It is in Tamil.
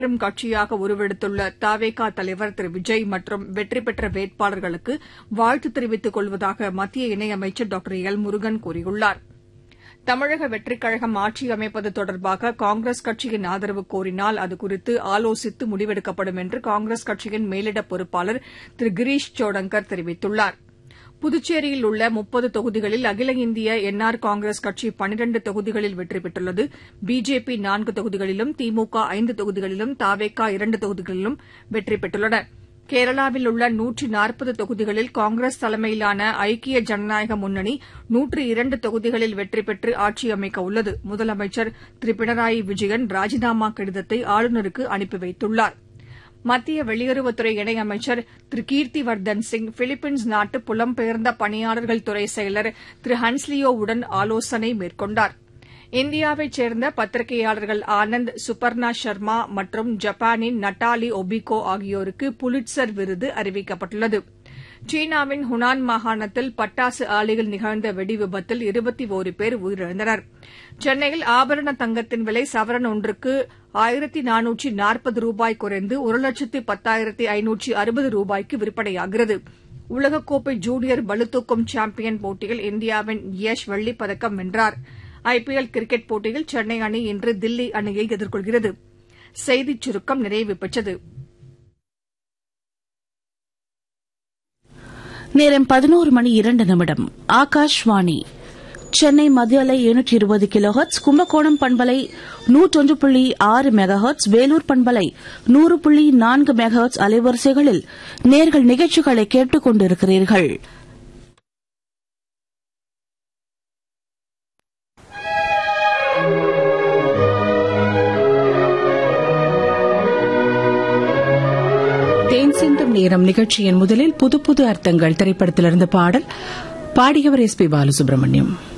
பெரும் கட்சியாக உருவெடுத்துள்ள தவேகா தலைவர் திரு விஜய் மற்றும் வெற்றி பெற்ற வேட்பாளர்களுக்கு வாழ்த்து தெரிவித்துக் கொள்வதாக மத்திய இணையமைச்சர் டாக்டர் எல் முருகன் கூறியுள்ளார் தமிழக வெற்றிக் கழகம் ஆட்சி அமைப்பது தொடர்பாக காங்கிரஸ் கட்சியின் ஆதரவு கோரினால் அது குறித்து ஆலோசித்து முடிவெடுக்கப்படும் என்று காங்கிரஸ் கட்சியின் மேலிட பொறுப்பாளர் திரு கிரீஷ் சோடங்கர் தெரிவித்துள்ளார் புதுச்சேரியில் உள்ள முப்பது தொகுதிகளில் அகில இந்திய என் ஆர் காங்கிரஸ் கட்சி பன்னிரண்டு தொகுதிகளில் வெற்றி பெற்றுள்ளது பிஜேபி நான்கு தொகுதிகளிலும் திமுக ஐந்து தொகுதிகளிலும் தவேகா இரண்டு தொகுதிகளிலும் வெற்றி பெற்றுள்ளன கேரளாவில் உள்ள நூற்றி நாற்பது தொகுதிகளில் காங்கிரஸ் தலைமையிலான ஐக்கிய ஜனநாயக முன்னணி நூற்று இரண்டு தொகுதிகளில் வெற்றி பெற்று ஆட்சி அமைக்க உள்ளது முதலமைச்சர் திரு பினராயி விஜயன் ராஜினாமா கடிதத்தை ஆளுநருக்கு அனுப்பி வைத்துள்ளார் மத்திய வெளியுறவுத்துறை இணையமைச்சர் திரு கீர்த்திவர்தன் சிங் பிலிப்பைன்ஸ் நாட்டு புலம்பெயர்ந்த பணியாளர்கள் துறை செயலர் திரு ஹன்ஸ்லியோவுடன் ஆலோசனை மேற்கொண்டார் இந்தியாவைச் சேர்ந்த பத்திரிகையாளர்கள் ஆனந்த் சுபர்ணா சர்மா மற்றும் ஜப்பானின் நட்டாலி ஒபிகோ ஆகியோருக்கு புலிட்சர் விருது அறிவிக்கப்பட்டுள்ளது சீனாவின் ஹுனான் மாகாணத்தில் பட்டாசு ஆலையில் நிகழ்ந்த வெடி விபத்தில் இருபத்தி ஒரு பேர் உயிரிழந்தனர் சென்னையில் ஆபரண தங்கத்தின் விலை சவரன் ஒன்றுக்கு ஆயிரத்தி நானூற்றி நாற்பது ரூபாய் குறைந்து ஒரு லட்சத்து பத்தாயிரத்தி ஐநூற்றி அறுபது ரூபாய்க்கு விற்பனையாகிறது உலகக்கோப்பை ஜூனியர் பளுதூக்கும் சாம்பியன் போட்டியில் இந்தியாவின் யஷ் வெள்ளிப் பதக்கம் வென்றார் ஐபிஎல் கிரிக்கெட் போட்டியில் சென்னை அணி இன்று தில்லி அணியை எதிர்கொள்கிறது செய்திச் சுருக்கம் நிறைவு பெற்றது நேரம் பதினோரு மணி இரண்டு நிமிடம் ஆகாஷ்வாணி சென்னை மத்திய அலை எழுநூற்றி இருபது கிலோஹர்ட்ஸ் கும்பகோணம் பண்பலை நூற்றொன்று புள்ளி ஆறு மெகாஹர்ட்ஸ் வேலூர் பண்பலை நூறு புள்ளி நான்கு மெகாஹர்ட்ஸ் அலைவரிசைகளில் நேர்கள் நிகழ்ச்சிகளை கேட்டுக் கொண்டிருக்கிறீர்கள் தேன் சிந்தும் நேரம் நிகழ்ச்சியின் முதலில் புது புது அர்த்தங்கள் திரைப்படத்திலிருந்து பாடல் பாடியவர் எஸ் பி பாலசுப்ரமணியம்